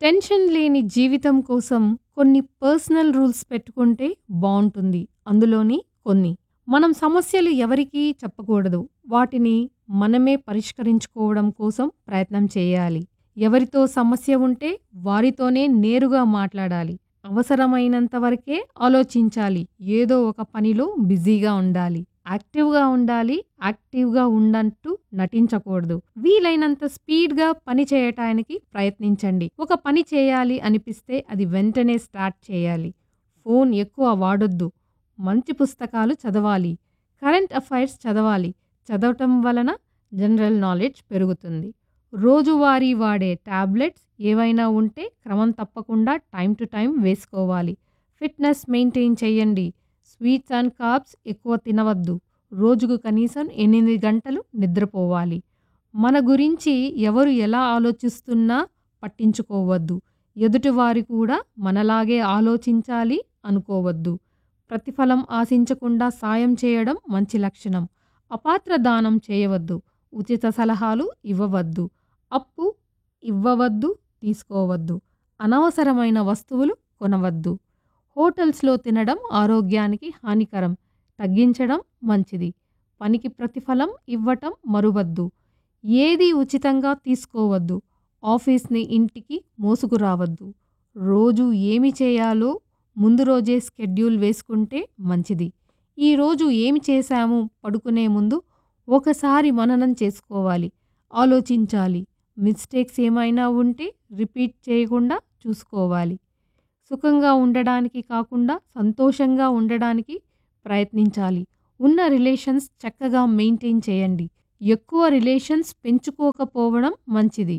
Tension లేని జీవితం కోసం కొన్ని పర్సనల్ రూల్స్ పెట్టుకుంటే బావుంటుంది. అందులోని కొన్ని. మనం సమస్యలు ఎవరికీ చెప్పకూడదు. వాటిని మనమే పరిష్కరించుకోవడం కోసం ప్రయత్నం చేయాలి. ఎవరితో సమస్య ఉంటే వారితోనే నేరుగా మాట్లాడాలి. అవసరమైనంత వరకే ఆలోచించాలి. ఏదో ఒక పనిలో బిజీగా ఉండాలి. యాక్టివ్‌గా ఉండాలి. యాక్టివ్‌గా ఉన్నట్టు నటించకూడదు. వీలైనంత స్పీడ్‌గా పని చేయటానికి ప్రయత్నించండి. ఒక పని చేయాలి అనిపిస్తే అది వెంటనే స్టార్ట్ చేయాలి. ఫోన్ ఎక్కువ వాడొద్దు. మంచి పుస్తకాలు చదవాలి. కరెంట్ అఫైర్స్ చదవాలి. చదవటం వలన జనరల్ నాలెడ్జ్ పెరుగుతుంది. రోజువారీ వాడే టాబ్లెట్స్ ఏవైనా ఉంటే క్రమం తప్పకుండా టైమ్ టు టైమ్ వేసుకోవాలి. ఫిట్‌నెస్ మెయింటైన్ చేయండి. స్వీట్స్ అండ్ కార్బ్స్ ఎక్కువ తినవద్దు. రోజుకు కనీసం 8 గంటలు నిద్రపోవాలి. మన గురించి ఎవరు ఎలా ఆలోచిస్తున్నా పట్టించుకోవద్దు. ఎదుటివారు కూడా మనలాగే ఆలోచించాలి అనుకోవద్దు. ప్రతిఫలం ఆశించకుండా సాయం చేయడం మంచి లక్షణం. అపాత్ర దానం చేయవద్దు. ఉచిత సలహాలు ఇవ్వవద్దు. అప్పు ఇవ్వవద్దు. తీసుకోవద్దు. అనవసరమైన వస్తువులు కొనవద్దు. హోటల్స్‌లో తినడం ఆరోగ్యానికి హానికరం. తగ్గించడం మంచిది. పనికి ప్రతిఫలం ఇవ్వటం మరువద్దు. ఏదీ ఉచితంగా తీసుకోవద్దు. ఆఫీస్‌ని ఇంటికి మోసుకురావద్దు. రోజు ఏమి చేయాలో ముందు రోజే షెడ్యూల్ వేసుకుంటే మంచిది. ఈరోజు ఏమి చేశాము పడుకునే ముందు ఒకసారి మననం చేసుకోవాలి. ఆలోచించాలి. మిస్టేక్స్ ఏమైనా ఉంటే రిపీట్ చేయకుండా చూసుకోవాలి. సుఖంగా ఉండడానికి కాకుండా సంతోషంగా ఉండడానికి ప్రయత్నించాలి. ఉన్న రిలేషన్స్ చక్కగా మెయింటైన్ చేయండి. ఎక్కువ రిలేషన్స్ పెంచుకోకపోవడం మంచిది.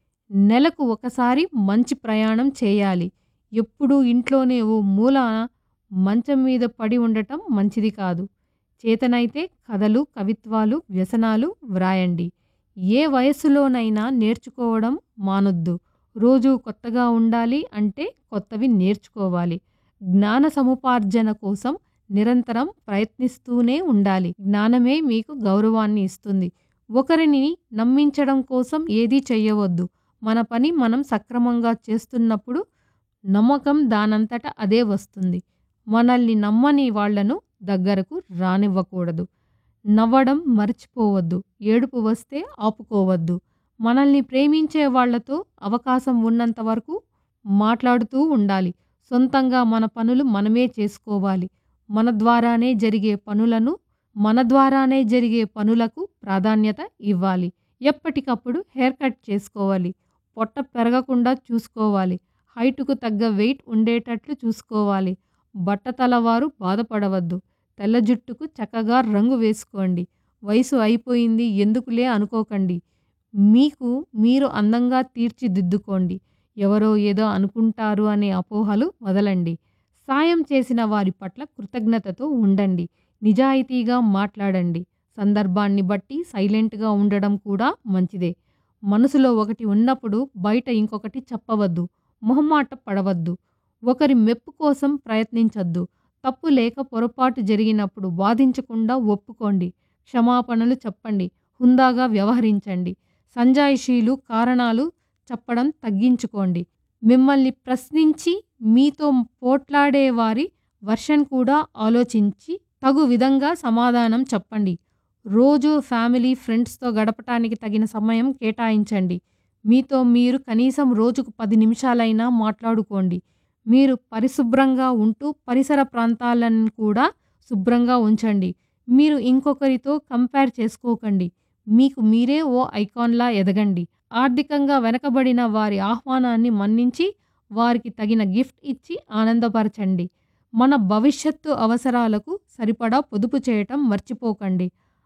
నెలకు ఒకసారి మంచి ప్రయాణం చేయాలి. ఎప్పుడూ ఇంట్లోనే ఓ మూలన మంచం మీద పడి ఉండటం మంచిది కాదు. చేతనైతే కథలు, కవిత్వాలు, వ్యసనాలు వ్రాయండి. ఏ వయస్సులోనైనా నేర్చుకోవడం మానొద్దు. రోజూ కొత్తగా ఉండాలి అంటే కొత్తవి నేర్చుకోవాలి. జ్ఞాన సముపార్జన కోసం నిరంతరం ప్రయత్నిస్తూనే ఉండాలి. జ్ఞానమే మీకు గౌరవాన్ని ఇస్తుంది. ఒకరిని నమ్మించడం కోసం ఏదీ చెయ్యవద్దు. మన పని మనం సక్రమంగా చేస్తున్నప్పుడు నమ్మకం దానంతట అదే వస్తుంది. మనల్ని నమ్మని వాళ్ళను దగ్గరకు రానివ్వకూడదు. నవ్వడం మర్చిపోవద్దు. ఏడుపు వస్తే ఆపుకోవద్దు. మనల్ని ప్రేమించే వాళ్ళతో అవకాశం ఉన్నంత వరకు మాట్లాడుతూ ఉండాలి. సొంతంగా మన పనులు మనమే చేసుకోవాలి. మన ద్వారానే జరిగే పనులను మన ద్వారానే జరిగే పనులకు ప్రాధాన్యత ఇవ్వాలి. ఎప్పటికప్పుడు హెయిర్ కట్ చేసుకోవాలి. పొట్ట పెరగకుండా చూసుకోవాలి. హైటుకు తగ్గ వెయిట్ ఉండేటట్లు చూసుకోవాలి. బట్టతలవారు బాధపడవద్దు. తెల్ల జుట్టుకు చక్కగా రంగు వేసుకోండి. వయసు అయిపోయింది ఎందుకులే అనుకోకండి. మీకు మీరు అందంగా తీర్చిదిద్దుకోండి. ఎవరో ఏదో అనుకుంటారు అనే అపోహలు వదలండి. సాయం చేసిన వారి పట్ల కృతజ్ఞతతో ఉండండి. నిజాయితీగా మాట్లాడండి. సందర్భాన్ని బట్టి సైలెంట్‌గా ఉండడం కూడా మంచిదే. మనసులో ఒకటి ఉన్నప్పుడు బయట ఇంకొకటి చెప్పవద్దు. మొహమాట పడవద్దు. ఒకరి మెప్పు కోసం ప్రయత్నించొద్దు. తప్పు లేక పొరపాటు జరిగినప్పుడు వాదించకుండా ఒప్పుకోండి. క్షమాపణలు చెప్పండి. హుందాగా వ్యవహరించండి. సంజాయిషీలు, కారణాలు చెప్పడం తగ్గించుకోండి. మిమ్మల్ని ప్రశ్నించి మీతో పోట్లాడే వారి వెర్షన్ కూడా ఆలోచించి తగు విధంగా సమాధానం చెప్పండి. రోజూ ఫ్యామిలీ, ఫ్రెండ్స్‌తో గడపటానికి తగిన సమయం కేటాయించండి. మీతో మీరు కనీసం రోజుకు 10 నిమిషాలైనా మాట్లాడుకోండి. మీరు పరిశుభ్రంగా ఉంటూ పరిసర ప్రాంతాలను కూడా శుభ్రంగా ఉంచండి. మీరు ఇంకొకరితో కంపేర్ చేసుకోకండి. మీకు మీరే ఓ ఐకాన్‌లా ఎదగండి. ఆర్థికంగా వెనకబడిన వారి ఆహ్వానాన్ని మన్నించి వారికి తగిన గిఫ్ట్ ఇచ్చి ఆనందపరచండి. మన భవిష్యత్తు అవసరాలకు సరిపడా పొదుపు చేయటం మర్చిపోకండి.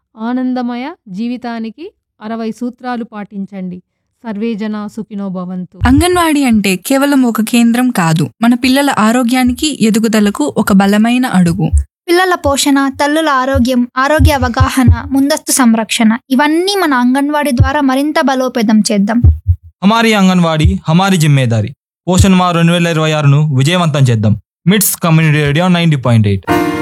ఆనందమయ జీవితానికి 60 సూత్రాలు పాటించండి. సర్వే జనా సుఖినో భవంతు. అంగన్వాడీ అంటే కేవలం ఒక కేంద్రం కాదు. మన పిల్లల ఆరోగ్యానికి, ఎదుగుదలకు ఒక బలమైన అడుగు. పిల్లల పోషణ, తల్లుల ఆరోగ్యం, ఆరోగ్య అవగాహన, ముందస్తు సంరక్షణ ఇవన్నీ మన అంగన్వాడీ ద్వారా మరింత బలోపేతం చేద్దాం. హమారీ అంగన్వాడీ హమారీ జిమ్మేదారీ పోషణ్ మా రెండు వేల ఇరవై ఆరును విజయవంతం చేద్దాం MITS community radio ninety point eight